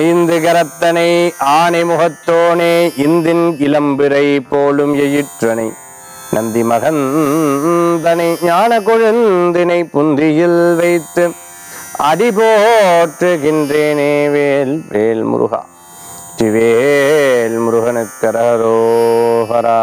ஐந்து கரத்தனை ஆணை முகத்தோனே இந்தின் இளம்பிறை போலும் எயிற்றனை நந்தி மகந்தனை ஞான கொழுந்தினை புந்தியில் வைத்து அடி போற்றுகின்றேனே வேல் வேல் முருகா திவேல் முருகனுக்கரோஹரா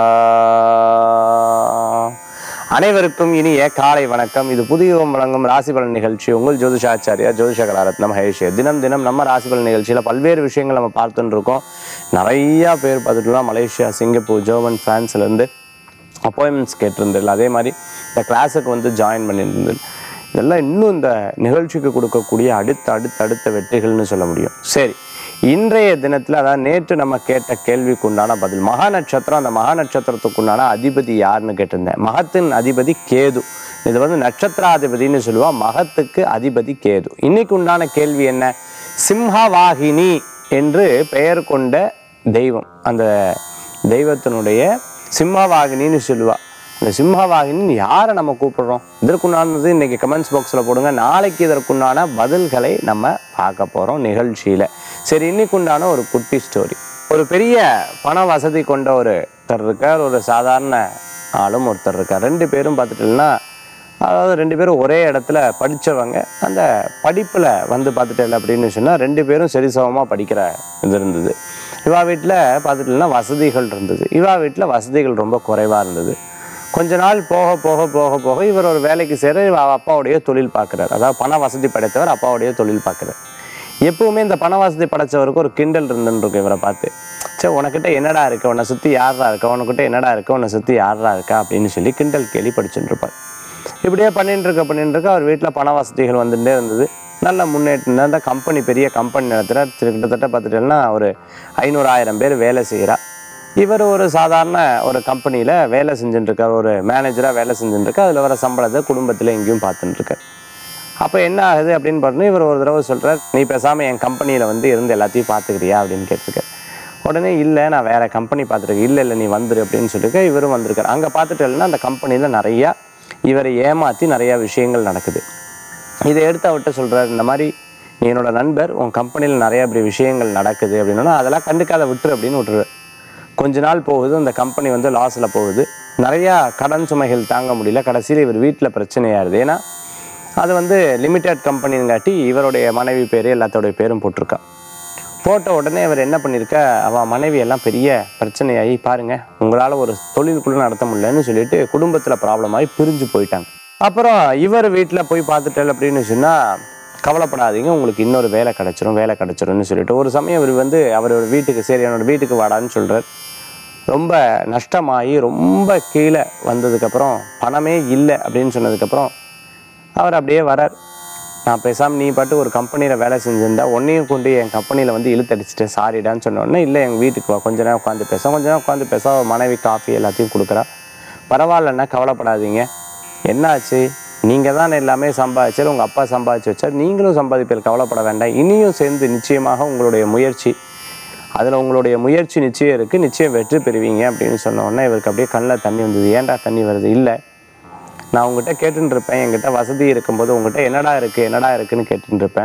அனைவருக்கும் இனிய காலை வணக்கம் இது புதியவம் வழங்கும் ராசி பலன் நிகழ்ச்சி உங்கள் ஜோதிஷாச்சாரியா ஜோதிஷ கலாரத்னம் மகேஷ் தினம் தினம் நம்ம ராசி பலன் நிகழ்ச்சியில் பல்வேறு விஷயங்கள் நம்ம பார்த்துட்டு இருக்கோம் நிறையா பேர் பார்த்துட்டுலாம் மலேசியா சிங்கப்பூர் ஜெர்மன் பிரான்ஸ்லேருந்து அப்பாயின்மெண்ட்ஸ் கேட்டிருந்ததில்ல அதே மாதிரி இந்த கிளாஸுக்கு வந்து ஜாயின் பண்ணியிருந்தது இதெல்லாம் இன்னும் இந்த நிகழ்ச்சிக்கு கொடுக்கக்கூடிய அடுத்த அடுத்த அடுத்த வெற்றிகள்னு சொல்ல முடியும் சரி இன்றைய தினத்தில் அதாவது நேற்று நம்ம கேட்ட கேள்விக்கு உண்டான பதில் மகா நட்சத்திரம் அந்த மகா நட்சத்திரத்துக்கு உண்டான அதிபதி யாருன்னு கேட்டிருந்தேன் மகத்தின் அதிபதி கேது இது வந்து நட்சத்திராதிபதினு சொல்லுவா மகத்துக்கு அதிபதி கேது இன்னைக்கு உண்டான கேள்வி என்ன சிம்ஹவாகினி என்று பெயர் கொண்ட தெய்வம் அந்த தெய்வத்தினுடைய சிம்மவாகினின்னு சொல்லுவா இந்த சிம்மவாகினின்னு யாரை நம்ம கூப்பிடுறோம் இதற்குண்டானது இன்னைக்கு கமெண்ட்ஸ் பாக்ஸில் போடுங்க நாளைக்கு இதற்குண்டான பதில்களை நம்ம பார்க்க போகிறோம் நிகழ்ச்சியில் சரி இன்னைக்கு உண்டான ஒரு குட்டி ஸ்டோரி ஒரு பெரிய பண வசதி கொண்ட ஒருத்தர் இருக்கார் ஒரு சாதாரண ஆளும் ஒருத்தர் இருக்கார் ரெண்டு பேரும் பார்த்துட்டீங்கன்னா அதாவது ரெண்டு பேரும் ஒரே இடத்துல படித்தவங்க அந்த படிப்பில் வந்து பார்த்துட்டேன் அப்படின்னு சொன்னால் ரெண்டு பேரும் சரிசமமாக படிக்கிற இது இருந்தது இவா வீட்டில் பார்த்துட்டீங்கன்னா வசதிகள் இருந்தது இவா வீட்டில் வசதிகள் ரொம்ப குறைவாக இருந்தது கொஞ்ச நாள் போக போக போக போக இவர் ஒரு வேலைக்கு சேர இவ அப்பாவுடைய தொழில் பார்க்குறாரு அதாவது பண வசதி படைத்தவர் அப்பாவுடைய தொழில் பார்க்குறாரு எப்பவுமே இந்த பண வசதி படைச்சவருக்கு ஒரு கிண்டல் இருந்துன்னு இருக்கு இவரை பார்த்து சரி உனக்கிட்ட என்னடா இருக்கு உன்னை சுற்றி யாரா இருக்கா உனக்கிட்ட என்னடா இருக்கு உன்னை சுற்றி யாரா இருக்கா அப்படின்னு சொல்லி கிண்டல் கேலி படிச்சுட்டு இருப்பார் இப்படியே பண்ணிட்டு இருக்க பண்ணிட்டு இருக்க அவர் வீட்டில் பண வசதிகள் வந்துட்டே இருந்தது நல்ல முன்னேற்றம் அந்த கம்பெனி பெரிய கம்பெனி நடத்துகிற கிட்டத்தட்ட பார்த்துட்டேன்னா ஒரு ஐநூறாயிரம் பேர் வேலை செய்கிறா இவர் ஒரு சாதாரண ஒரு கம்பெனியில் வேலை செஞ்சுட்டு இருக்கார் ஒரு மேனேஜராக வேலை செஞ்சுட்டு இருக்கார் அதில் வர சம்பளத்தை குடும்பத்தில் எங்கேயும் பார்த்துட்டு இருக்கார் அப்போ என்ன ஆகுது அப்படின்னு பார்த்தோன்னா இவர் ஒரு தடவை சொல்கிறார் நீ பேசாமல் என் கம்பெனியில் வந்து இருந்து எல்லாத்தையும் பார்த்துக்கிறியா அப்படின்னு கேட்டிருக்கார் உடனே இல்லை நான் வேற கம்பெனி பார்த்துருக்கேன் இல்லை இல்லை நீ வந்துரு அப்படின்னு சொல்லிட்டு இவரும் வந்திருக்கார் அங்கே பார்த்துட்டேன்னா அந்த கம்பெனியில் நிறையா இவரை ஏமாற்றி நிறையா விஷயங்கள் நடக்குது இதை எடுத்து அவர்கிட்ட சொல்கிறார் இந்த மாதிரி நீ என்னோட நண்பர் உன் கம்பெனியில் நிறைய இப்படி விஷயங்கள் நடக்குது அப்படின்னா அதெல்லாம் கண்டுக்காத விட்டுரு அப்படின்னு விட்டுரு கொஞ்ச நாள் போகுது அந்த கம்பெனி வந்து லாஸில் போகுது நிறையா கடன் சுமைகள் தாங்க முடியல கடைசியில் இவர் வீட்டில் பிரச்சனையாயிருது ஏன்னா அது வந்து லிமிடெட் கம்பெனிங்காட்டி இவருடைய மனைவி பேர் எல்லாத்தோடைய பேரும் போட்டிருக்கா போட்ட உடனே இவர் என்ன பண்ணியிருக்க அவன் மனைவி எல்லாம் பெரிய பிரச்சனையாகி பாருங்க உங்களால் ஒரு தொழிலுக்குள்ள நடத்த முடியலன்னு சொல்லிட்டு குடும்பத்தில் ப்ராப்ளம் ஆகி பிரிஞ்சு போயிட்டாங்க அப்புறம் இவர் வீட்டில் போய் பார்த்துட்டேன் அப்படின்னு சொன்னால் கவலைப்படாதீங்க உங்களுக்கு இன்னொரு வேலை கிடச்சிரும் வேலை கிடச்சிரும்னு சொல்லிட்டு ஒரு சமயம் இவர் வந்து அவரோட வீட்டுக்கு சரி என்னோட வீட்டுக்கு வாடான்னு சொல்கிறார் ரொம்ப நஷ்டமாகி ரொம்ப கீழே வந்ததுக்கப்புறம் பணமே இல்லை அப்படின்னு சொன்னதுக்கப்புறம் அவர் அப்படியே வரார் நான் பேசாமல் நீ பாட்டு ஒரு கம்பெனியில் வேலை செஞ்சிருந்தா உன்னையும் கொண்டு என் கம்பெனியில் வந்து இழுத்தடிச்சிட்டேன் சாரிடான்னு சொன்ன உடனே இல்லை எங்கள் வீட்டுக்கு வா கொஞ்ச நேரம் உட்காந்து பேச கொஞ்ச நேரம் உட்காந்து பேச அவ மனைவி காஃபி எல்லாத்தையும் கொடுக்குறா பரவாயில்லண்ணா கவலைப்படாதீங்க என்னாச்சு நீங்கள் தான் எல்லாமே சம்பாதிச்சார் உங்கள் அப்பா சம்பாதிச்சு வச்சார் நீங்களும் சம்பாதிப்பீர் கவலைப்பட வேண்டாம் இனியும் சேர்ந்து நிச்சயமாக உங்களுடைய முயற்சி அதில் உங்களுடைய முயற்சி நிச்சயம் இருக்குது நிச்சயம் வெற்றி பெறுவீங்க அப்படின்னு சொன்ன உடனே இவருக்கு அப்படியே கண்ணில் தண்ணி வந்தது ஏன்டா தண்ணி வருது இல்லை நான் உங்ககிட்ட கேட்டுன்னு இருப்பேன் என்கிட்ட வசதி இருக்கும்போது உங்ககிட்ட என்னடா இருக்குது என்னடா இருக்குன்னு கேட்டுன்னு இருப்பேன்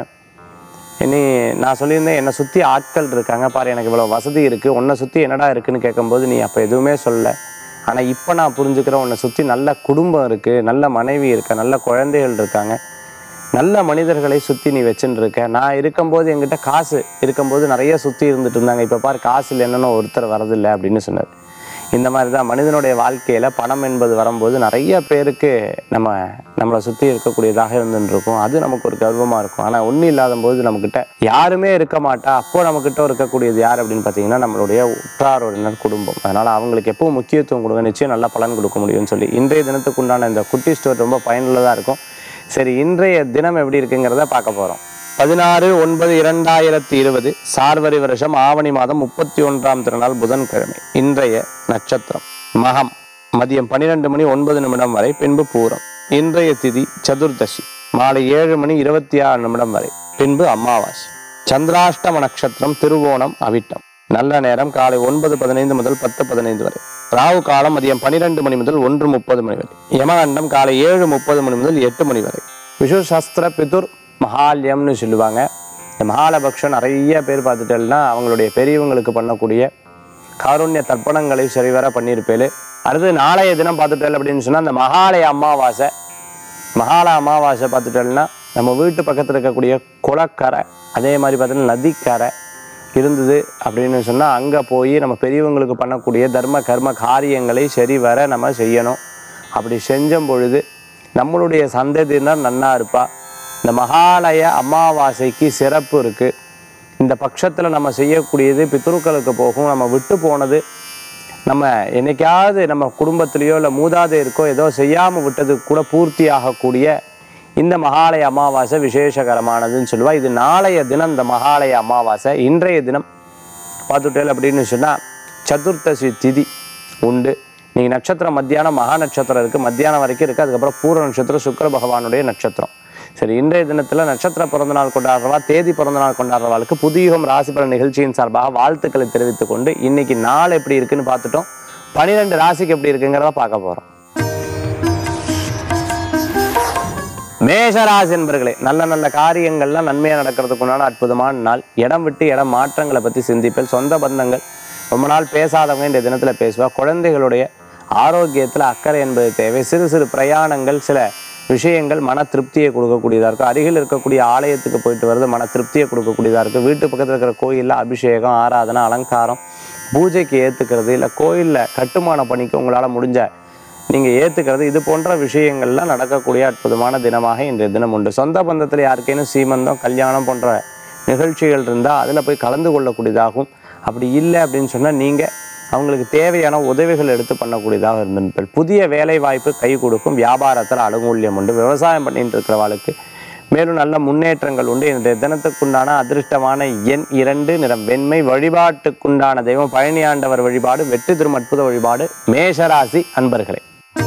இனி நான் சொல்லியிருந்தேன் என்னை சுற்றி ஆட்கள் இருக்காங்க பாரு எனக்கு இவ்வளோ வசதி இருக்குது உன்னை சுற்றி என்னடா இருக்குன்னு கேட்கும்போது நீ அப்போ எதுவுமே சொல்லலை ஆனால் இப்போ நான் புரிஞ்சுக்கிறேன் உன்னை சுற்றி நல்ல குடும்பம் இருக்குது நல்ல மனைவி இருக்கா நல்ல குழந்தைகள் இருக்காங்க நல்ல மனிதர்களை சுற்றி நீ வச்சுன்னு இருக்க நான் இருக்கும்போது என்கிட்ட காசு இருக்கும்போது நிறைய சுற்றி இருந்துட்டு இருந்தாங்க இப்போ பாரு காசு இல்லைன்னு ஒருத்தர் வரதில்லை அப்படின்னு சொன்னார் இந்த மாதிரி தான் மனிதனுடைய வாழ்க்கையில் பணம் என்பது வரும்போது நிறைய பேருக்கு நம்ம நம்மளை சுற்றி இருக்கக்கூடியதாக இருந்துட்டு இருக்கும் அது நமக்கு ஒரு கர்வமாக இருக்கும் ஆனால் ஒன்றும் இல்லாத போது நம்மக்கிட்ட யாருமே இருக்க மாட்டா அப்போ நம்மக்கிட்ட இருக்கக்கூடியது யார் அப்படின்னு பார்த்தீங்கன்னா நம்மளுடைய உற்றார் உறவினர் குடும்பம் அதனால் அவங்களுக்கு எப்போ முக்கியத்துவம் கொடுங்க நிச்சயம் நல்ல பலன் கொடுக்க முடியும்னு சொல்லி இன்றைய தினத்துக்கு உண்டான இந்த குட்டி ஸ்டோர் ரொம்ப பயனுள்ளதாக இருக்கும் சரி இன்றைய தினம் எப்படி இருக்குங்கிறத பார்க்க போகிறோம் பதினாறு ஒன்பது இரண்டாயிரத்தி இருபது சார்வரி வருஷம் ஆவணி மாதம் முப்பத்தி ஒன்றாம் திருநாள் புதன்கிழமை இன்றைய நட்சத்திரம் மகம் மதியம் பன்னிரெண்டு மணி ஒன்பது நிமிடம் வரை பின்பு பூரம் இன்றைய திதி சதுர்தசி மாலை ஏழு மணி இருபத்தி ஆறு நிமிடம் வரை பின்பு அமாவாசை சந்திராஷ்டம நட்சத்திரம் திருவோணம் அவிட்டம் நல்ல நேரம் காலை ஒன்பது பதினைந்து முதல் பத்து பதினைந்து வரை ராகு காலம் மதியம் பன்னிரெண்டு மணி முதல் ஒன்று முப்பது மணி வரை யமகண்டம் காலை ஏழு முப்பது மணி முதல் எட்டு மணி வரை விஷு சாஸ்திர பிதுர் மகால்யம்னு சொல்லுவாங்க இந்த மகாலபக்ஷம் நிறைய பேர் பார்த்துட்டேன்னா அவங்களுடைய பெரியவங்களுக்கு பண்ணக்கூடிய காருண்ய தர்ப்பணங்களை சரிவர பண்ணியிருப்பேன் அடுத்து நாளைய தினம் பார்த்துட்டேன் அப்படின்னு சொன்னால் அந்த மகாலய அமாவாசை மகாலய அமாவாசை பார்த்துட்டோம்னா நம்ம வீட்டு பக்கத்தில் இருக்கக்கூடிய குளக்கரை அதே மாதிரி பார்த்தீங்கன்னா நதிக்கரை இருந்தது அப்படின்னு சொன்னால் அங்கே போய் நம்ம பெரியவங்களுக்கு பண்ணக்கூடிய தர்ம கர்ம காரியங்களை சரிவர நம்ம செய்யணும் அப்படி செஞ்சும் பொழுது நம்மளுடைய சந்ததியினர் நன்னா இருப்பா இந்த மகாலய அமாவாசைக்கு சிறப்பு இருக்குது இந்த பட்சத்தில் நம்ம செய்யக்கூடியது பித்ருக்களுக்கு போகும் நம்ம விட்டு போனது நம்ம என்னைக்காவது நம்ம குடும்பத்திலேயோ இல்லை மூதாதையருக்கோ ஏதோ செய்யாமல் விட்டதுக்கு கூட பூர்த்தி ஆகக்கூடிய இந்த மகாலய அமாவாசை விசேஷகரமானதுன்னு சொல்லுவா இது நாளைய தினம் இந்த மகாலய அமாவாசை இன்றைய தினம் பார்த்துட்டேல் அப்படின்னு சொன்னால் சதுர்த்தசி திதி உண்டு நீங்கள் நட்சத்திரம் மத்தியானம் மகா நட்சத்திரம் இருக்குது மத்தியானம் வரைக்கும் இருக்குது அதுக்கப்புறம் பூர்வ நட்சத்திரம் சுக்கிர பகவானுடைய நட்சத்திரம் சரி இன்றைய தினத்தில் நட்சத்திர பிறந்தநாள் கொண்டாடுறவா தேதி பிறந்தநாள் கொண்டாடுறவாளுக்கு புதியுகம் ராசி பலன் நிகழ்ச்சியின் சார்பாக வாழ்த்துக்களை தெரிவித்துக் கொண்டு இன்னைக்கு நாள் எப்படி இருக்குன்னு பார்த்துட்டோம் பன்னிரெண்டு ராசிக்கு எப்படி இருக்குங்கிறத பார்க்க போகிறோம் மேஷராசி என்பர்களே நல்ல நல்ல காரியங்கள்லாம் நன்மையாக நடக்கிறதுக்கு உண்டான அற்புதமான நாள் இடம் விட்டு இடம் மாற்றங்களை பற்றி சிந்திப்பேன் சொந்த பந்தங்கள் ரொம்ப நாள் பேசாதவங்க இந்த தினத்தில் பேசுவா குழந்தைகளுடைய ஆரோக்கியத்தில் அக்கறை என்பது தேவை சிறு சிறு பிரயாணங்கள் சில விஷயங்கள் மன திருப்தியை கொடுக்கக்கூடியதாக இருக்கும் அருகில் இருக்கக்கூடிய ஆலயத்துக்கு போயிட்டு வர்றது மன திருப்தியை கொடுக்கக்கூடியதாக இருக்கும் வீட்டு பக்கத்தில் இருக்கிற கோயிலில் அபிஷேகம் ஆராதனை அலங்காரம் பூஜைக்கு ஏற்றுக்கிறது இல்லை கோயிலில் கட்டுமான பணிக்கு உங்களால் முடிஞ்ச நீங்கள் ஏற்றுக்கிறது இது போன்ற விஷயங்கள்லாம் நடக்கக்கூடிய அற்புதமான தினமாக இன்றைய தினம் உண்டு சொந்த பந்தத்தில் யாருக்கேனும் சீமந்தம் கல்யாணம் போன்ற நிகழ்ச்சிகள் இருந்தால் அதில் போய் கலந்து கொள்ளக்கூடியதாகும் அப்படி இல்லை அப்படின்னு சொன்னால் நீங்கள் அவங்களுக்கு தேவையான உதவிகள் எடுத்து பண்ணக்கூடியதாக இருந்திருப்பீர்கள் புதிய வேலை வாய்ப்பு கை கொடுக்கும் வியாபாரத்தில் அனுகூல்யம் உண்டு விவசாயம் பண்ணிட்டு இருக்கிறவாளுக்கு மேலும் நல்ல முன்னேற்றங்கள் உண்டு இன்றைய தினத்துக்குண்டான அதிர்ஷ்டமான எண் இரண்டு நிறம் வெண்மை வழிபாட்டுக்குண்டான தெய்வம் பழனியாண்டவர் வழிபாடு வெற்றி திரும் அற்புத வழிபாடு மேஷராசி அன்பர்களே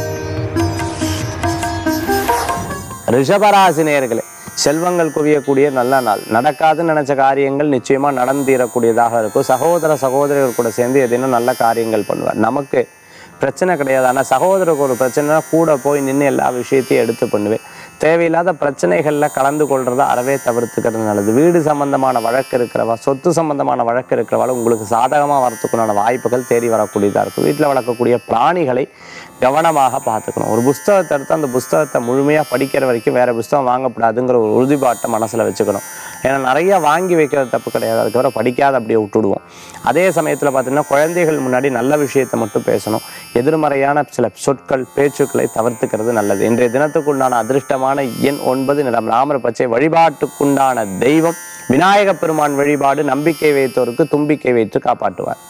ரிஷபராசி நேயர்களே செல்வங்கள் குவியக்கூடிய நல்ல நாள் நடக்காதுன்னு நினைச்ச காரியங்கள் நிச்சயமா நடந்தீரக்கூடியதாக இருக்கும் சகோதர சகோதரிகள் கூட சேர்ந்து எதேனும் நல்ல காரியங்கள் பண்ணுவார் நமக்கு பிரச்சனை கிடையாது ஆனால் சகோதரருக்கு ஒரு பிரச்சனைனா கூட போய் நின்று எல்லா விஷயத்தையும் எடுத்து பண்ணுவேன் தேவையில்லாத பிரச்சனைகளில் கலந்து கொள்றத அறவே தவிர்த்துக்கிறது நல்லது வீடு சம்பந்தமான வழக்கு இருக்கிறவா சொத்து சம்பந்தமான வழக்கு இருக்கிறவாள் உங்களுக்கு சாதகமாக வரத்துக்குண்டான வாய்ப்புகள் தேடி வரக்கூடியதாக இருக்கும் வீட்டில் வளர்க்கக்கூடிய பிராணிகளை கவனமாக பார்த்துக்கணும் ஒரு புஸ்தகத்தை எடுத்து அந்த புஸ்தகத்தை முழுமையாக படிக்கிற வரைக்கும் வேற புஸ்தகம் வாங்கக்கூடாதுங்கிற ஒரு உறுதிப்பாட்டை மனசில் வச்சுக்கணும் ஏன்னா நிறைய வாங்கி வைக்கிறது தப்பு கிடையாது அதுக்கப்புறம் படிக்காத அப்படியே விட்டுடுவோம் அதே சமயத்தில் பார்த்தீங்கன்னா குழந்தைகள் முன்னாடி நல்ல விஷயத்தை மட்டும் பேசணும் எதிர்மறையான சில சொற்கள் பேச்சுக்களை தவிர்த்துக்கிறது நல்லது இன்றைய தினத்துக்குண்டான அதிர்ஷ்டமான எண் ஒன்பது நிறம் ராமர் பச்சை வழிபாட்டுக்குண்டான தெய்வம் விநாயக பெருமான் வழிபாடு நம்பிக்கை வைத்தோருக்கு தும்பிக்கை வைத்து காப்பாற்றுவார்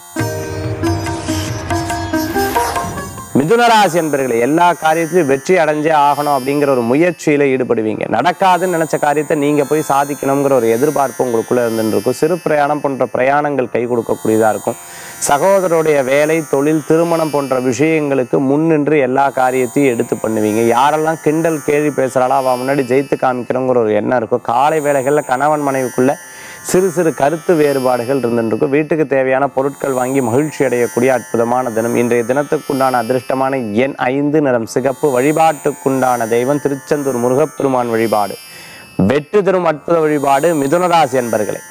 மிதுனராசி என்பர்களே எல்லா காரியத்திலும் வெற்றி அடைஞ்சே ஆகணும் அப்படிங்கிற ஒரு முயற்சியில ஈடுபடுவீங்க நடக்காதுன்னு நினைச்ச காரியத்தை நீங்க போய் சாதிக்கணுங்கிற ஒரு எதிர்பார்ப்பு உங்களுக்குள்ள இருந்துட்டு இருக்கும் சிறு பிரயாணம் போன்ற பிரயாணங்கள் கை கொடுக்கக்கூடியதா இருக்கும் சகோதரருடைய வேலை தொழில் திருமணம் போன்ற விஷயங்களுக்கு முன்னின்று எல்லா காரியத்தையும் எடுத்து பண்ணுவீங்க யாரெல்லாம் கிண்டல் கேள்வி பேசுறாளோ அவ முன்னாடி ஜெயித்து காமிக்கிறோங்கிற ஒரு எண்ணம் இருக்கும் காலை வேளைகள்ல கணவன் மனைவிக்குள்ள சிறு சிறு கருத்து வேறுபாடுகள் இருந்துருக்கும் வீட்டுக்கு தேவையான பொருட்கள் வாங்கி மகிழ்ச்சி அடையக்கூடிய அற்புதமான தினம் இன்றைய தினத்துக்குண்டான அதிர்ஷ்டமான எண் ஐந்து நிறம் சிகப்பு வழிபாட்டுக்குண்டான தெய்வம் திருச்செந்தூர் முருகப்பெருமான் வழிபாடு வெற்றி தரும் அற்புத வழிபாடு மிதுனராசி என்பர்களே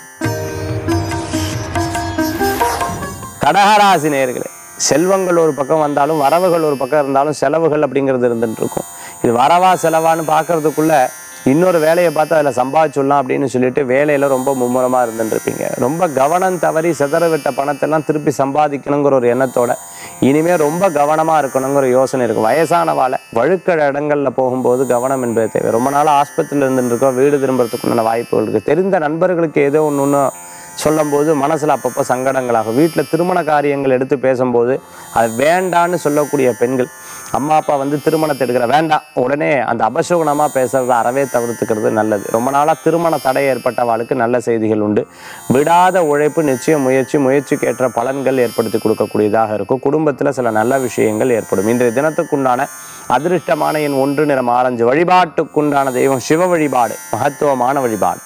கடகராசி நேயர்களே செல்வங்கள் ஒரு பக்கம் வந்தாலும் வரவுகள் ஒரு பக்கம் இருந்தாலும் செலவுகள் அப்படிங்கிறது இருந்துட்டு இருக்கும் இது வரவா செலவான்னு பார்க்கறதுக்குள்ள இன்னொரு வேலையை பார்த்து அதில் சம்பாதிச்சுடலாம் அப்படின்னு சொல்லிட்டு வேலையில ரொம்ப மும்முரமாக இருந்துட்டு இருப்பீங்க ரொம்ப கவனம் தவறி சிதற விட்ட பணத்தெல்லாம் திருப்பி சம்பாதிக்கணுங்கிற ஒரு எண்ணத்தோட இனிமே ரொம்ப கவனமா இருக்கணுங்கிற யோசனை இருக்கும் வயசானவாளை வழுக்கிற இடங்கள்ல போகும்போது கவனம் என்பது தேவை ரொம்ப நாள் ஆஸ்பத்திரியில் இருந்துட்டு இருக்கோம் வீடு திரும்புறதுக்குண்டான வாய்ப்புகள் இருக்கு தெரிந்த நண்பர்களுக்கு ஏதோ ஒன்று ஒன்று சொல்லும்போது மனசில் அப்பப்போ சங்கடங்களாகும் வீட்டில் திருமண காரியங்கள் எடுத்து பேசும்போது அது வேண்டான்னு சொல்லக்கூடிய பெண்கள் அம்மா அப்பா வந்து திருமணத்தை எடுக்கிற வேண்டாம் உடனே அந்த அபசகுணமாக பேசுறத அறவே தவிர்த்துக்கிறது நல்லது ரொம்ப நாளாக திருமண தடை ஏற்பட்டவாளுக்கு நல்ல செய்திகள் உண்டு விடாத உழைப்பு நிச்சயம் முயற்சி முயற்சிக்கு ஏற்ற பலன்கள் ஏற்படுத்தி கொடுக்கக்கூடியதாக இருக்கும் குடும்பத்தில் சில நல்ல விஷயங்கள் ஏற்படும் இன்றைய தினத்துக்குண்டான அதிர்ஷ்டமான என் ஒன்று நிறம் ஆரஞ்சு வழிபாட்டுக்குண்டான தெய்வம் சிவ வழிபாடு மகத்துவமான வழிபாடு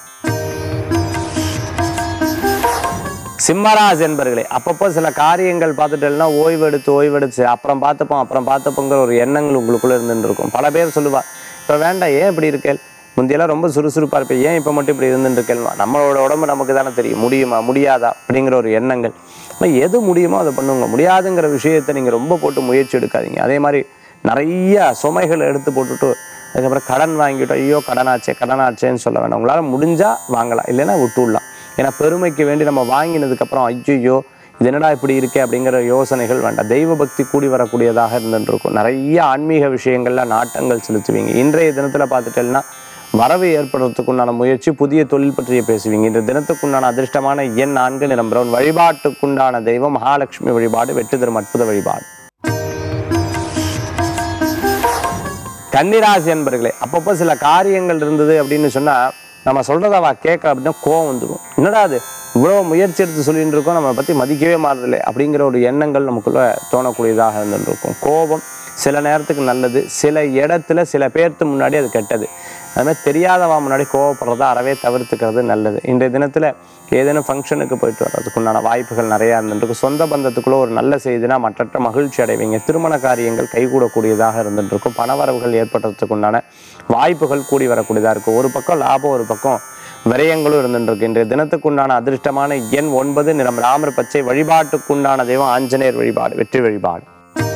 சிம்மராஜ் என்பர்களே அப்பப்போ சில காரியங்கள் பார்த்துட்டேன்னா ஓய்வெடுத்து ஓய்வெடுத்து அப்புறம் பார்த்துப்போம் அப்புறம் பார்த்துப்போங்கிற ஒரு எண்ணங்கள் உங்களுக்குள்ள இருந்துட்டு இருக்கும் பல பேர் சொல்லுவா இப்போ வேண்டாம் ஏன் இப்படி இருக்கேன் முந்தையெல்லாம் ரொம்ப சுறுசுறுப்பாக இருப்பேன் ஏன் இப்போ மட்டும் இப்படி இருந்துட்டு இருக்கேன் நம்மளோட உடம்பு நமக்கு தானே தெரியும் முடியுமா முடியாதா அப்படிங்கிற ஒரு எண்ணங்கள் ஆனா எது முடியுமோ அதை பண்ணுங்க முடியாதுங்கிற விஷயத்தை நீங்கள் ரொம்ப போட்டு முயற்சி எடுக்காதீங்க அதே மாதிரி நிறைய சுமைகளை எடுத்து போட்டுட்டு அதுக்கப்புறம் கடன் வாங்கிட்டோம் ஐயோ கடனாச்சே கடனாச்சேன்னு சொல்ல வேண்டாம் உங்களால் முடிஞ்சால் வாங்கலாம் இல்லைன்னா விட்டுடலாம் ஏன்னா பெருமைக்கு வேண்டி நம்ம வாங்கினதுக்கப்புறம் ஐயோ இது என்னடா இப்படி இருக்கே அப்படிங்கிற யோசனைகள் வேண்டாம் தெய்வ பக்தி கூடி வரக்கூடியதாக இருந்துட்டு இருக்கும் நிறைய ஆன்மீக விஷயங்கள்ல நாட்டங்கள் செலுத்துவீங்க இன்றைய தினத்தில் பார்த்துட்டேன்னா வரவு ஏற்படுறதுக்குண்டான முயற்சி புதிய தொழில் பற்றிய பேசுவீங்க இந்த தினத்துக்குண்டான அதிர்ஷ்டமான எண் நான்கு நிறம் பிரவுன் வழிபாட்டுக்குண்டான தெய்வம் மகாலட்சுமி வழிபாடு வெற்றி தரும் அற்புத வழிபாடு கன்னிராசி என்பர்களே அப்பப்போ சில காரியங்கள் இருந்தது அப்படின்னு சொன்னா நம்ம சொல்றத அவ கேட்க அப்படின்னா கோவம் வந்துடும் என்னடா அது இவ்வளோ முயற்சி எடுத்து சொல்லிட்டு இருக்கோம் நம்ம பற்றி மதிக்கவே மாறதில்லை அப்படிங்கிற ஒரு எண்ணங்கள் நமக்குள்ள தோணக்கூடியதாக இருந்துட்டு இருக்கும் கோபம் சில நேரத்துக்கு நல்லது சில இடத்துல சில பேர்த்து முன்னாடி அது கெட்டது அது மாதிரி தெரியாதவா முன்னாடி கோவப்படுறத அறவே தவிர்த்துக்கிறது நல்லது இன்றைய தினத்தில் ஏதேனும் ஃபங்க்ஷனுக்கு போயிட்டு வர்றதுக்குண்டான வாய்ப்புகள் நிறையா இருந்துருக்கு சொந்த பந்தத்துக்குள்ள ஒரு நல்ல செய்தினா மற்றற்ற மகிழ்ச்சி அடைவீங்க திருமண காரியங்கள் கைகூடக்கூடியதாக இருந்துட்டு இருக்கும் பணவரவுகள் ஏற்படுறதுக்குண்டான வாய்ப்புகள் கூடி வரக்கூடியதாக இருக்கும் ஒரு பக்கம் லாபம் ஒரு பக்கம் விரயங்களும் இருந்துருக்கு இன்றைய தினத்துக்குண்டான அதிர்ஷ்டமான எண் ஒன்பது நிறம் ராமர் பச்சை வழிபாட்டுக்குண்டான தெய்வம் ஆஞ்சநேயர் வழிபாடு வெற்றி வழிபாடு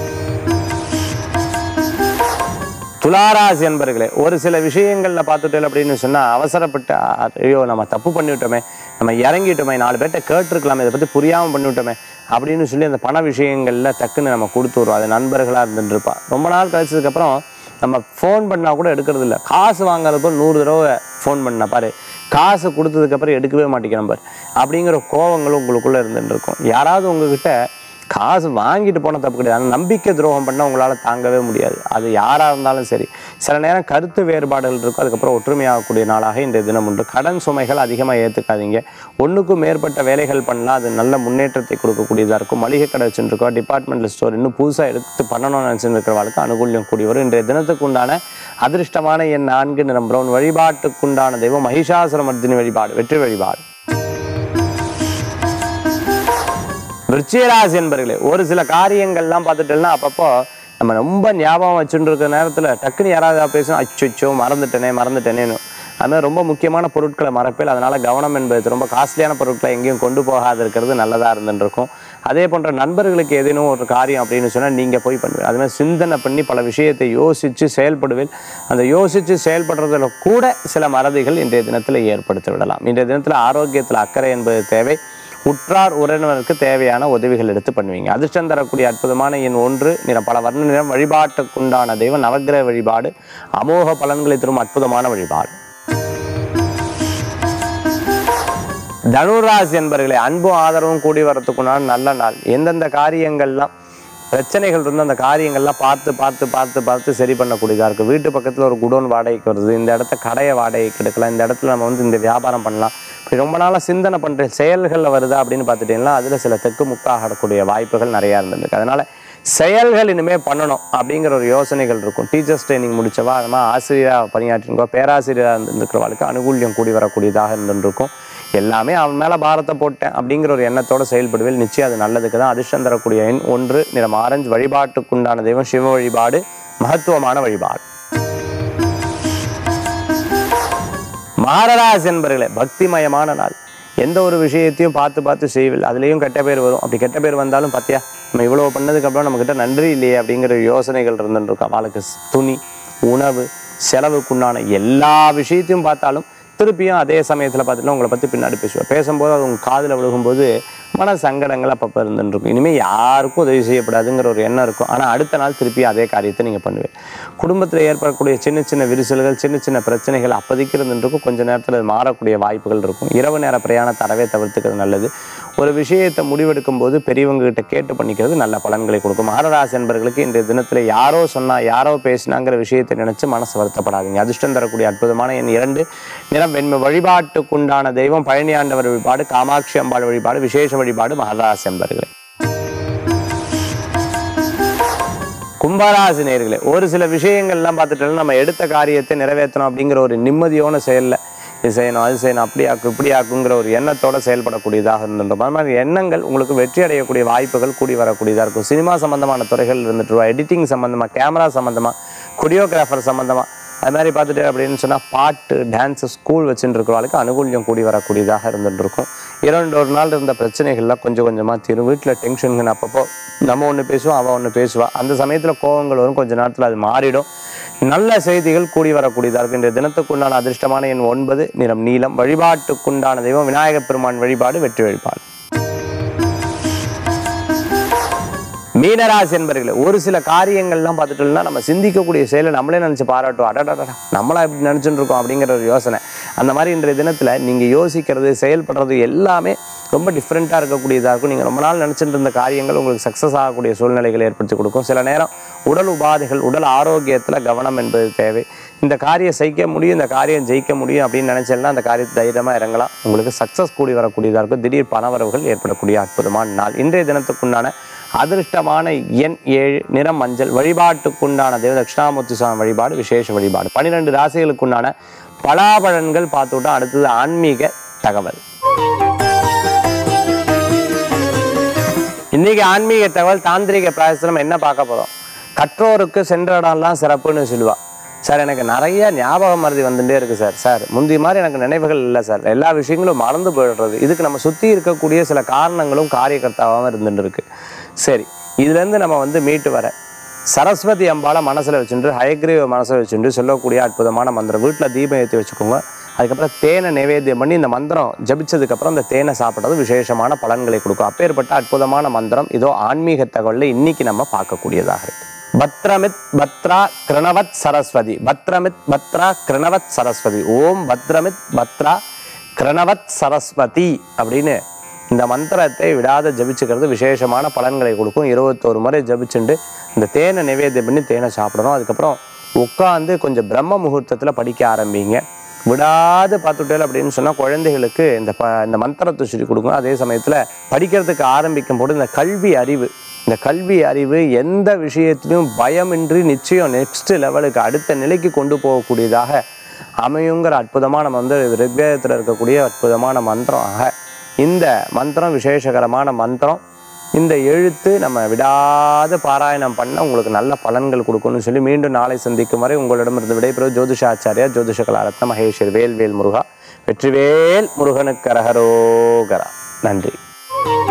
துளாராசி என்பர்களே ஒரு சில விஷயங்கள்ல பார்த்துட்டேன் அப்படின்னு சொன்னா அவசரப்பட்டு "ஆ, ஐயோ நம்ம தப்பு பண்ணிவிட்டோமே நம்ம இறங்கிட்டோமே நாலு பேர்ட்ட கேட்டிருக்கலாமே இதை பத்தி புரியாம பண்ணிவிட்டோமே அப்படின்னு சொல்லி அந்த பண விஷயங்கள்ல டக்குன்னு நம்ம கொடுத்து வருவோம் அது நண்பர்களா இருந்துட்டு இருப்பா ரொம்ப நாள் கழிச்சதுக்கு அப்புறம் நம்ம ஃபோன் பண்ணா கூட எடுக்கிறது இல்ல காசு வாங்குறப்போ நூறு தடவை ஃபோன் பண்ண பாரு காசு கொடுத்ததுக்கப்புறம் எடுக்கவே மாட்டேங்கிறேன் பாரு அப்படிங்கிற கோவங்களும் உங்களுக்குள்ள இருந்துட்டு இருக்கும் யாராவது உங்ககிட்ட காசு வாங்கிட்டு போன தப்பு கிடையாது ஆனா நம்பிக்கை துரோகம் பண்ண உங்களால் தாங்கவே முடியாது அது யாராக இருந்தாலும் சரி சில நேரம் கருத்து வேறுபாடுகள் இருக்கும் அதுக்கப்புறம் ஒற்றுமையாகக்கூடிய நாளாக இந்த தினம் உண்டு கடன் சுமைகள் அதிகமாக ஏற்றுக்காதீங்க ஒன்றுக்கும் மேற்பட்ட வேலைகள் பண்ணலாம் அது நல்ல முன்னேற்றத்தை கொடுக்கக்கூடியதாக இருக்கும் மளிகை கடை வச்சுருக்கோம் டிபார்ட்மெண்டல் ஸ்டோர் இன்னும் புதுசாக எடுத்து பண்ணணும்னு நினச்சிருக்கிறவர்களுக்கு அனுகூல்யம் கூடி வரும் இன்றைய தினத்துக்கு உண்டான அதிர்ஷ்டமான என் நான்கு நிறம் பிரவுன் வழிபாட்டுக்குண்டான தெய்வம் மகிஷாசுரமர்தினி வழிபாடு வெற்றி வழிபாடு விருச்சிகராசி என்பர்களே ஒரு சில காரியங்கள்லாம் பார்த்துட்டோம்னா அப்பப்போ நம்ம ரொம்ப ஞாபகம் வச்சுட்டு இருக்க நேரத்தில் டக்குன்னு யாராவது பேசணும் அச்சோ மறந்துட்டேனே மறந்துட்டேனேன்னு அது மாதிரி ரொம்ப முக்கியமான பொருட்களை மறப்பேல் அதனால கவனம் என்பது ரொம்ப காஸ்ட்லியான பொருட்களை எங்கேயும் கொண்டு போகாது இருக்கிறது நல்லதாக இருந்துட்டு இருக்கும் அதே போன்ற நண்பர்களுக்கு ஏதேனும் ஒரு காரியம் அப்படின்னு சொன்னால் நீங்கள் போய் பண்ணுவீங்க அது மாதிரி சிந்தனை பண்ணி பல விஷயத்தை யோசித்து செயல்படுவேன் அந்த யோசித்து செயல்படுறதுல கூட சில மறதிகள் இன்றைய தினத்தில் ஏற்படுத்தி விடலாம் இன்றைய தினத்தில் ஆரோக்கியத்தில் அக்கறை என்பது தேவை உற்றார் உறவினருக்கு தேவையான உதவிகள் எடுத்து பண்ணுவீங்க அதிர்ஷ்டம் தரக்கூடிய அற்புதமான எண் ஒன்று நிறம் பல வர்ண நிறம் வழிபாட்டுக்குண்டான தெய்வம் நவக்கிரக வழிபாடு அமோக பலன்களை தரும் அற்புதமான வழிபாடு தனுராசி என்பர்களே அன்பும் ஆதரவும் கூடி வரத்துக்குண்டான நல்ல நாள் எந்தெந்த காரியங்கள்லாம் பிரச்சனைகள் இருந்து அந்த காரியங்கள்லாம் பார்த்து பார்த்து பார்த்து பார்த்து சரி பண்ணக்கூடியதாக இருக்குது வீட்டு பக்கத்தில் ஒரு குடோன் வாடகைக்கு வருது இந்த இடத்த கடையை வாடகைக்கு எடுக்கலாம் இந்த இடத்துல நம்ம வந்து இந்த வியாபாரம் பண்ணலாம் இப்படி ரொம்ப நாளாக சிந்தனை பண்ணுற செயல்களில் வருதா அப்படின்னு பார்த்துட்டீங்கன்னா அதில் சில தெற்கு முக்காகக்கூடிய வாய்ப்புகள் நிறையா இருந்திருக்கு அதனால் செயல்கள் இனிமேல் பண்ணணும் அப்படிங்கிற ஒரு யோசனைகள் இருக்கும் டீச்சர்ஸ் ட்ரைனிங் முடிச்சவா அது மாதிரி ஆசிரியராக பணியாற்றிருக்கோ பேராசிரியராக இருந்திருக்கிறவளுக்கு அனுகூல்யம் கூடி வரக்கூடியதாக இருந்துருக்கும் எல்லாமே அவன் மேலே பாரத்தை போட்டேன் அப்படிங்கிற ஒரு எண்ணத்தோட செயல்படுவேன் நிச்சயம் அது நல்லதுக்கு தான் அதிர்ஷ்டம் தரக்கூடிய எண் ஒன்று நிறம் ஆரஞ்சு வழிபாட்டுக்குண்டான தெய்வம் சிவ வழிபாடு மகத்துவமான வழிபாடு மகரராசி என்பர்களே பக்திமயமான நாள் எந்த ஒரு விஷயத்தையும் பார்த்து பார்த்து செய்வில் அதுலேயும் கெட்ட பேர் வரும் அப்படி கெட்ட பேர் வந்தாலும் பார்த்தியா நம்ம இவ்வளோ பண்ணதுக்கப்புறம் நம்மக்கிட்ட நன்றி இல்லையே அப்படிங்கிற யோசனைகள் இருந்துட்டு இருக்கும் அவளுக்கு துணி உணவு செலவுக்குண்டான எல்லா விஷயத்தையும் பார்த்தாலும் திருப்பியும் அதே சமயத்தில் பார்த்துட்டு உங்களை பற்றி பின்னாடி பேசுவேன் பேசும்போது அது உங்கள் காதில் விழுகும்போது மன சங்கடங்கள் அப்பப்போ இருந்துட்டு இருக்கும் இனிமேல் யாருக்கும் உதவி செய்யப்படாதுங்கிற ஒரு எண்ணம் இருக்கும் ஆனால் அடுத்த நாள் திருப்பி அதே காரியத்தை நீங்கள் பண்ணுவேன் குடும்பத்தில் ஏற்படக்கூடிய சின்ன சின்ன விரிசல்கள் சின்ன சின்ன பிரச்சனைகள் அப்போதைக்கு இருந்துட்டு இருக்கும் கொஞ்ச நேரத்தில் அது மாறக்கூடிய வாய்ப்புகள் இருக்கும் இரவு நேர பிரயாணத்தை அறவே தவிர்த்துக்கிறது நல்லது ஒரு விஷயத்தை முடிவெடுக்கும் போது பெரியவங்க கிட்ட கேட்டு பண்ணிக்கிறது நல்ல பலன்களை கொடுக்கும் மகரராசி என்பர்களுக்கு இன்றைய தினத்தில் யாரோ சொன்னா யாரோ பேசினாங்கிற விஷயத்தை நினைச்சு மனசு வருத்தப்படாதீங்க அதிர்ஷ்டம் தரக்கூடிய அற்புதமான என் இரண்டு நிறம் வெண்மை வழிபாட்டுக்குண்டான தெய்வம் பழனி ஆண்டவர் வழிபாடு காமாட்சி அம்பாள் வழிபாடு விசேஷ வழிபாடு மகராசி என்பர்களே கும்பராசி நேர்களே ஒரு சில விஷயங்கள்லாம் பார்த்துட்டோம்னா நம்ம எடுத்த காரியத்தை நிறைவேற்றணும் அப்படிங்கிற ஒரு நிம்மதியான செயலில் இது செய்யணும் அது செய்யணும் அப்படி ஆக்கு இப்படி ஆக்குங்கிற ஒரு எண்ணத்தோட செயல்படக்கூடியதாக இருந்துட்டோம் அது மாதிரி எண்ணங்கள் உங்களுக்கு வெற்றி அடையக்கூடிய வாய்ப்புகள் கூடி வரக்கூடியதாக இருக்கும் சினிமா சம்பந்தமான துறைகள் இருந்துட்டு எடிட்டிங் சம்பந்தமாக கேமரா சம்பந்தமாக கொரியோகிராஃபர் சம்பந்தமாக அது மாதிரி பார்த்துட்டு அப்படின்னு சொன்னால் பாட்டு டான்ஸு ஸ்கூல் வச்சுட்டு இருக்கிறவங்களுக்கு அனுகூல்யம் கூடி வரக்கூடியதாக இருந்துட்டு இருக்கும் இரண்டு ஒரு நாள் இருந்த பிரச்சனைகள்லாம் கொஞ்சம் கொஞ்சமாக தீரும் வீட்டில் டென்ஷனுங்க அப்பப்போ நம்ம ஒன்று பேசுவோம் அவள் ஒன்று பேசுவா அந்த சமயத்தில் கோவங்கள் வரும் கொஞ்ச நேரத்தில் அது மாறிடும் நல்ல செய்திகள் கூடி வரக்கூடியதாக இருக்கும் இன்றைய தினத்துக்குண்டான அதிர்ஷ்டமான எண் ஒன்பது நிறம் நீலம் வழிபாட்டுக்குண்டான தெய்வம் விநாயகப் பெருமான் வழிபாடு வெற்றி வழிபாடு மீனராசி என்பர்களே ஒரு சில காரியங்கள்லாம் பார்த்துட்டோம்னா நம்ம சிந்திக்கக்கூடிய செயலை நம்மளே நினச்சி பாராட்டுவோம் அடடடா நம்மளா இப்படி நினச்சிட்டு இருக்கோம் அப்படிங்கிற ஒரு யோசனை அந்த மாதிரி இன்றைய தினத்தில் நீங்கள் யோசிக்கிறது செயல்படுறது எல்லாமே ரொம்ப டிஃப்ரெண்ட்டாக இருக்கக்கூடியதாக இருக்கும் நீங்கள் ரொம்ப நாள் நினச்சிட்டு இருந்த காரியங்கள் உங்களுக்கு சக்ஸஸ் ஆகக்கூடிய சூழ்நிலைகளை ஏற்படுத்தி கொடுக்கும் சில நேரம் உடல் உபாதைகள் உடல் ஆரோக்கியத்தில் கவனம் என்பது தேவை இந்த காரியம் செய்ய முடியும் இந்த காரியம் ஜெயிக்க முடியும் அப்படின்னு நினைச்சேன்னா அந்த காரியத்தை தைரியமாக இறங்கலாம் உங்களுக்கு சக்ஸஸ் கூடி வரக்கூடியதாக இருக்கும் திடீர் பணவரவுகள் ஏற்படக்கூடிய அற்புதமான நாள் இன்றைய தினத்துக்குண்டான அதிர்ஷ்டமான எண் ஏழு நிறம் மஞ்சள் வழிபாட்டுக்குண்டான தேவ தட்சிணாமூர்த்தி சுவாமி வழிபாடு விசேஷ வழிபாடு பன்னிரெண்டு ராசிகளுக்குண்டான பலாபலன்கள் பார்த்துவிட்டோம் அடுத்தது ஆன்மீக தகவல் இன்னைக்கு ஆன்மீக தகவல் தாந்திரிக பிராயசனம் என்ன பார்க்க போறோம் கற்றோருக்கு சென்ற இடம்லாம் சிறப்புன்னு சொல்லுவா சார் எனக்கு நிறைய ஞாபக மருதி வந்துட்டே இருக்கு சார் சார் முந்தி மாதிரி எனக்கு நினைவுகள் இல்லை சார் எல்லா விஷயங்களும் மறந்து போயிடுறது இதுக்கு நம்ம சுற்றி இருக்கக்கூடிய சில காரணங்களும் காரியகர்த்தாவாகவும் இருந்துட்டு இருக்கு சரி இதுலேருந்து நம்ம வந்து மீட்டு வர சரஸ்வதி அம்பாளை மனசில் வச்சுட்டு ஹயக்ரீவ மனசில் வச்சுட்டு சொல்லக்கூடிய அற்புதமான மந்திரம் வீட்டில் தீபம் ஏற்றி வச்சுக்கோங்க அதுக்கப்புறம் தேனை நைவேத்தியம் பண்ணி இந்த மந்திரம் ஜபிச்சதுக்கப்புறம் அந்த தேனை சாப்பிட்றது விசேஷமான பலன்களை கொடுக்கும் அப்பேற்பட்ட அற்புதமான மந்திரம் இதோ ஆன்மீக தகவலில் இன்னைக்கு நம்ம பார்க்கக்கூடியதாக இருக்கு பத்ரமித் பத்ரா கிருணவத் சரஸ்வதி பத்ரமித் பத்ரா கிருணவத் சரஸ்வதி ஓம் பத்ரமித் பத்ரா கிருணவத் சரஸ்வதி அப்படின்னு இந்த மந்திரத்தை விடாத ஜபிச்சுக்கிறது விசேஷமான பலன்களை கொடுக்கும் இருபத்தோரு முறை ஜபிச்சுண்டு இந்த தேனை நிவேத்தியம் பண்ணி தேனை சாப்பிடணும் அதுக்கப்புறம் உட்காந்து கொஞ்சம் பிரம்ம முகூர்த்தத்தில் படிக்க ஆரம்பிங்க விடாது பார்த்துட்டேன் அப்படின்னு சொன்னால் குழந்தைகளுக்கு இந்த ப இந்த மந்திரத்தை சொல்லி கொடுங்க அதே சமயத்தில் படிக்கிறதுக்கு ஆரம்பிக்கும் போது இந்த கல்வி அறிவு இந்த கல்வி அறிவு எந்த விஷயத்திலும் பயமின்றி நிச்சயம் நெக்ஸ்ட் லெவலுக்கு அடுத்த நிலைக்கு கொண்டு போகக்கூடியதாக அமையுங்கிற அற்புதமான மந்திரம் ரிக்வேதத்தில் இருக்கக்கூடிய அற்புதமான மந்திரம் ஆக இந்த மந்திரம் விசேஷகரமான மந்திரம் இந்த எழுத்து நம்ம விடாத பாராயணம் பண்ண உங்களுக்கு நல்ல பலன்கள் கொடுக்கும்னு சொல்லி மீண்டும் நாளை சந்திக்கும் வரை உங்களிடமிருந்து விடைபெறும் ஜோதிஷாச்சாரியா ஜோதிஷ கலாரத்ன மகேஸ்வர் வேல் வேல் முருகா வெற்றிவேல் முருகனுக்கு அரகரோகரா நன்றி